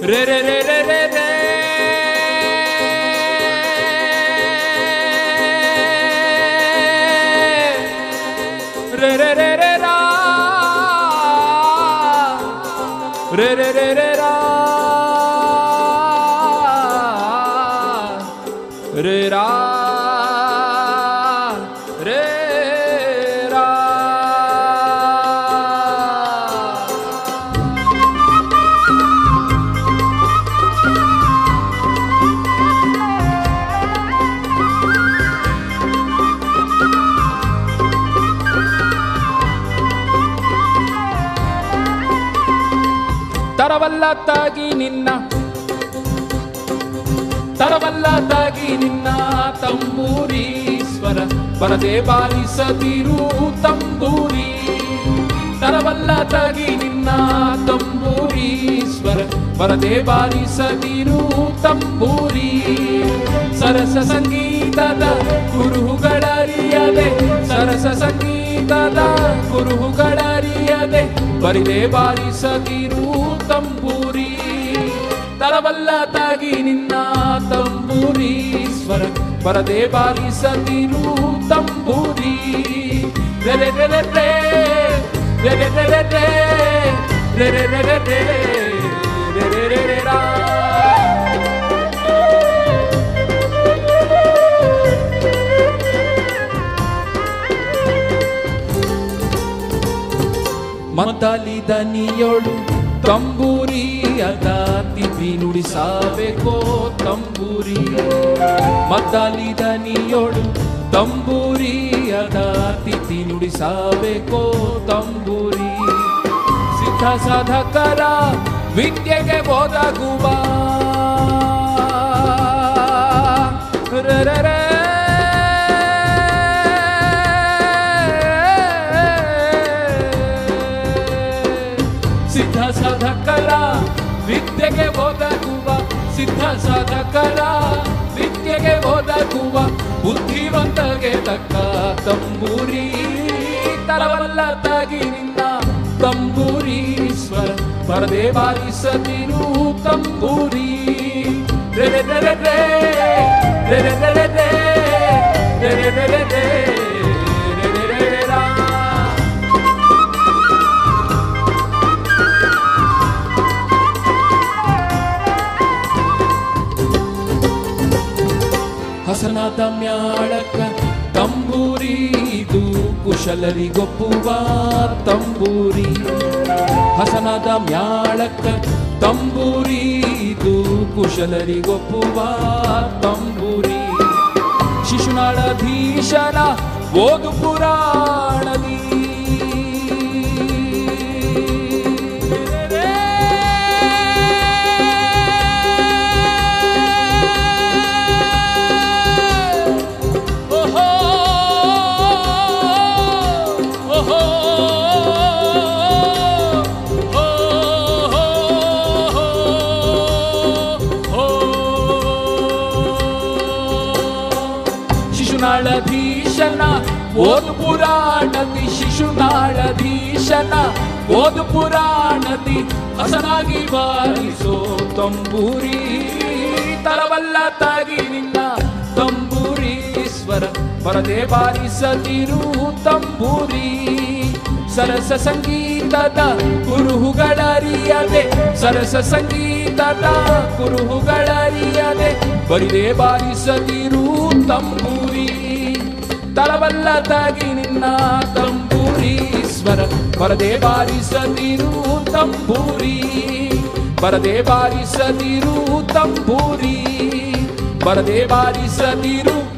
ರೇ ರೇ ರೇ ರೇ ರೇ ರೇ ರೇ ರೇ ರೇ ರೇ ರಾ ರೇ ರೇ ರೇ ರೇ ರಾ ರೇ ರಾ ರೇ ರಾ ತರವಲ್ಲ ತಾಗಿ ನಿನ್ನ ತರವಲ್ಲ ತಾಗಿ ನಿನ್ನ ತಂಬೂರೀಶ್ವರ ಬರದೆ ಬಾರಿಸದಿರು ತಂಬೂರಿ ತರವಲ್ಲ ತಾಗಿ ನಿನ್ನ ತಂಬೂರೀಶ್ವರ ಬರದೆ ಬಾರಿಸದಿರು ತಂಬೂರಿ ಸರಸ ಸಂಗೀತದ ಕುರುಹುಗಳರಿಯದೆ ಸರಸ ಸಂಗೀತದ ಕುರುಹುಗಳರಿಯದೆ ಬರಿದೆ ಬಾರಿಸದಿರು ತಂಬೂರಿ ತರವಲ್ಲ ತಾಗಿ ನಿನ್ನ ತಂಬೂರಿ ಸ್ವರ ಬರದೆ ಬಾರಿಸದಿರು ತಂಬೂರಿ ರೆರೆ ರೆರೆ ರೇ ರೆರೆ ರೆರೆ ರೇ ರೆರೆ ರೆರೆ ರೇ ರೆರೆ ರೆರೆ ರಾ ಮದ್ದಲಿ ದನಿಯೋಳು ತಂಬೂರಿ ಅದ ತಿದ್ದಿ ನುಡಿಸಬೇಕೋ ತಂಬೂರಿ ಮದ್ದಲಿ ದನಿಯೋಳು ತಂಬೂರಿ ಅದ ತಿದ್ದಿ ನುಡಿಸಬೇಕೋ ತಂಬೂರಿ ಸಿದ್ಧ ಸಾಧಕರ ವಿದ್ಯೆಗೆ ಒದಗುವ ರರರೇ. ಸಿದ್ಧ ಸಾಧಕರ ವಿದ್ಯೆಗೆ ಒದಗುವ ಸಿದ್ಧ ಸಾಧಕರ ವಿದ್ಯೆಗೆ ಒದಗುವ ಬುದ್ಧಿವಂತಗೆ ತಕ್ಕ ತಂಬೂರಿ ತರವಲ್ಲ ತಾಗಿ ನಿನ್ನ ತಂಬೂರಿ ಸ್ವರ ಪರದೆ ಬಾರಿಸದಿರು ತಂಬೂರಿ ರೆರೆ ರೆರೆ ರೇ ರೆರೆ ರೆರೆ ರೇ ರೆರೆ ರೆರೆ ರೇ ರೆರೆ ರೆರೆ ರಾ. ಹಸನಾದ ಮ್ಯಾಳಕ ತಂಬೂರಿ ಇದು ಕುಶಲರಿಗೊಪ್ಪುವ ತಂಬೂರಿ ಹಸನಾದ ಮ್ಯಾಳಕ ತಂಬೂರಿ ಇದು ಕುಶಲರಿಗೊಪ್ಪುವ ತಂಬೂರಿ ಶಿಶುನಾಳಧೀಶನ ಓದು ಪುರಾಣದಿ ಓಹೋ ಓಹೋ ಶಿಶುನಾಳಧೀಶನ ಓದು ಪುರಾಣದಿ ಶಿಶುನಾಳಧೀಶನ ಓದು ಪುರಾಣದಿ ಹಸನಾಗಿ ಬಾರಿಸೋ ತಂಬೂರಿ ತರವಲ್ಲ ತಾಗಿ ನಿನ್ನ ತಂಬೂರಿ ಸ್ವರ ಪರದೆ ಬಾರಿಸದಿರು ತಂಬೂರಿ ಸರಸ ಸಂಗೀತದ ಕುರುಹುಗಳರಿಯದೆ ಸರಸ ಸಂಗೀತದ ಕುರುಹುಗಳರಿಯದೆ ಬರಿದೆ ಬಾರಿಸದಿರು ತಂಬೂರಿ ತಳವಲ್ಲ ತಾಗಿ ನಿನ್ನ ತಂಬೂರಿ ಸ್ವರ ಬರದೆ ಬಾರಿಸದಿರು ತಂಬೂರಿ ಬರದೆ ಬಾರಿಸದಿರು ತಂಬೂರಿ ಬರದೆ ಬಾರಿಸದಿರು